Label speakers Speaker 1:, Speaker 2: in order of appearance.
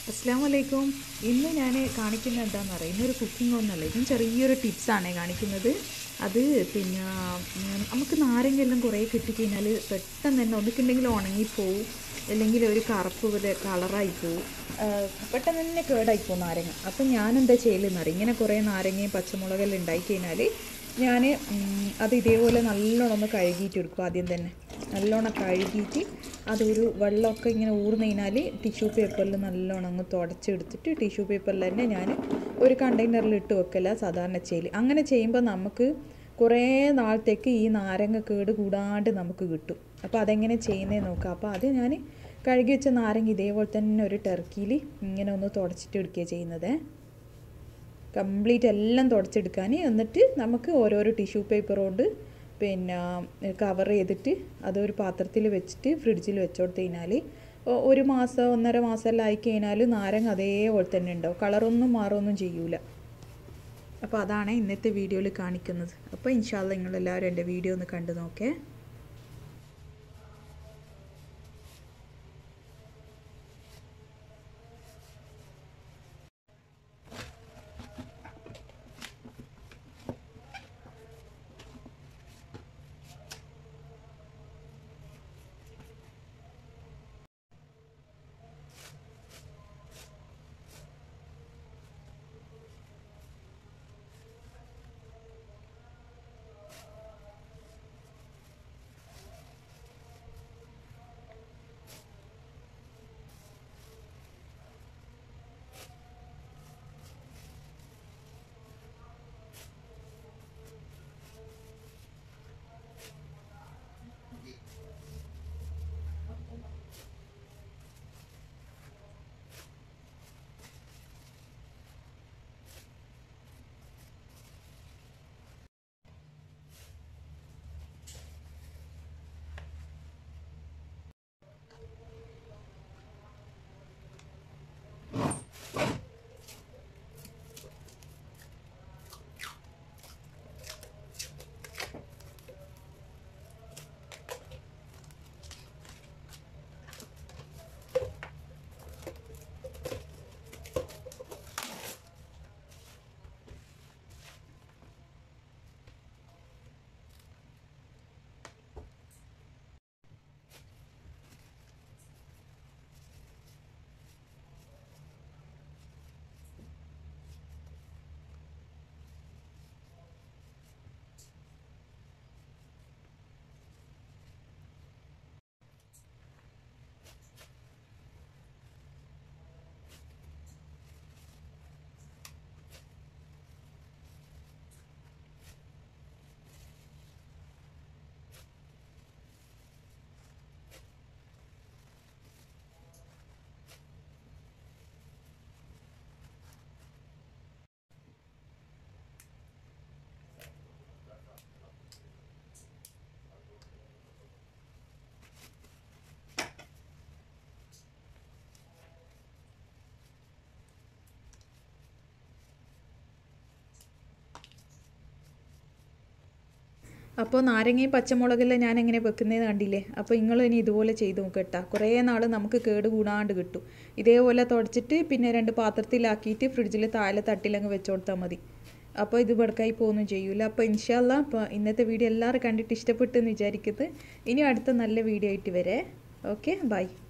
Speaker 1: അസ്സാം വലൈക്കും ഇന്ന് ഞാൻ കാണിക്കുന്നത് എന്താണെന്ന് അറിയാം ഇന്നൊരു കുക്കിംഗ് ഒന്നല്ല ഇതും ചെറിയൊരു ടിപ്സാണ് കാണിക്കുന്നത് അത് പിന്നെ ഉം, നമുക്ക് നാരങ്ങയെല്ലാം കുറേ കിട്ടിക്കഴിഞ്ഞാൽ പെട്ടെന്ന് തന്നെ ഒന്നിക്കുണ്ടെങ്കിൽ ഉണങ്ങിപ്പോവും അല്ലെങ്കിൽ ഒരു കറുപ്പ് പോലെ കളറായി പോവും ആ, പെട്ടെന്ന് തന്നെ കേടായി പോകും നാരങ്ങ അപ്പം ഞാൻ എന്താ ചെയ്യലെന്ന് അറിയാം ഇങ്ങനെ കുറേ നാരങ്ങയും പച്ചമുളകെല്ലാം ഉണ്ടായി കഴിഞ്ഞാൽ ഞാൻ അത് ഇതേപോലെ നല്ലോണം ഒന്ന് കഴുകിയിട്ട് എടുക്കും ആദ്യം തന്നെ നല്ലോണം കഴുകിയിട്ട് അതൊരു വെള്ളമൊക്കെ ഇങ്ങനെ ഊർന്നു കഴിഞ്ഞാൽ ടിഷ്യൂ പേപ്പറിൽ നല്ലോണം അങ്ങ് തുടച്ചെടുത്തിട്ട് ടിഷ്യൂ പേപ്പറിൽ തന്നെ ഞാൻ ഒരു കണ്ടെയ്നറിൽ ഇട്ട് വെക്കല സാധാരണ ചെയ്യൽ അങ്ങനെ ചെയ്യുമ്പോൾ നമുക്ക് കുറേ നാളത്തേക്ക് ഈ നാരങ്ങ കേട് കൂടാണ്ട് നമുക്ക് കിട്ടും അപ്പോൾ അതെങ്ങനെ ചെയ്യുന്നതെന്ന് നോക്കാം അപ്പോൾ അത് ഞാൻ കഴുകി വെച്ച നാരങ്ങ ഇതേപോലെ തന്നെ ഒരു ടർക്കിയിൽ ഇങ്ങനെ ഒന്ന് തുടച്ചിട്ട് എടുക്കുകയാണ് ചെയ്യുന്നത് കംപ്ലീറ്റ് എല്ലാം തുടച്ചെടുക്കാൻ എന്നിട്ട് നമുക്ക് ഓരോരോ ടിഷ്യൂ പേപ്പർ കൊണ്ട് പിന്നെ കവർ ചെയ്തിട്ട് അതൊരു പാത്രത്തിൽ വെച്ചിട്ട് ഫ്രിഡ്ജിൽ വെച്ച് കൊടുത്തു കഴിഞ്ഞാൽ ഒ- ഒരു മാസം ഒന്നര മാസം എല്ലാം ആയി കഴിഞ്ഞാൽ നാരങ്ങ അതേപോലെ തന്നെ ഉണ്ടാവും കളറൊന്നും മാറുമൊന്നും ചെയ്യൂല അപ്പോൾ അതാണ് ഇന്നത്തെ വീഡിയോയിൽ കാണിക്കുന്നത് അപ്പോൾ ഇൻഷാല്ല നിങ്ങളെല്ലാവരും എൻ്റെ വീഡിയോ ഒന്ന് കണ്ടു നോക്കേ അപ്പോൾ നാരങ്ങയും പച്ചമുളകെല്ലാം ഞാൻ എങ്ങനെ വെക്കുന്നതെന്ന് കണ്ടില്ലേ അപ്പോൾ നിങ്ങൾ ഇനി ഇതുപോലെ ചെയ്ത് നോക്കട്ടാ കുറേ നാൾ നമുക്ക് കേട് കൂടാണ്ട് കിട്ടും ഇതേപോലെ തുടച്ചിട്ട് പിന്നെ രണ്ട് പാത്രത്തിലാക്കിയിട്ട് ഫ്രിഡ്ജിൽ താഴെ തട്ടിലങ്ങ് വെച്ച് കൊടുത്താൽ മതി അപ്പോൾ ഇത് ബെടുക്കായി പോകുന്നു ചെയ്യൂല അപ്പോൾ ഇൻഷാല്ല അപ്പോൾ ഇന്നത്തെ വീഡിയോ എല്ലാവരും കണ്ടിട്ട് ഇഷ്ടപ്പെട്ടെന്ന് വിചാരിക്കുന്നത് ഇനി അടുത്ത നല്ല വീഡിയോ ആയിട്ട് വരെ ഓക്കെ ബൈ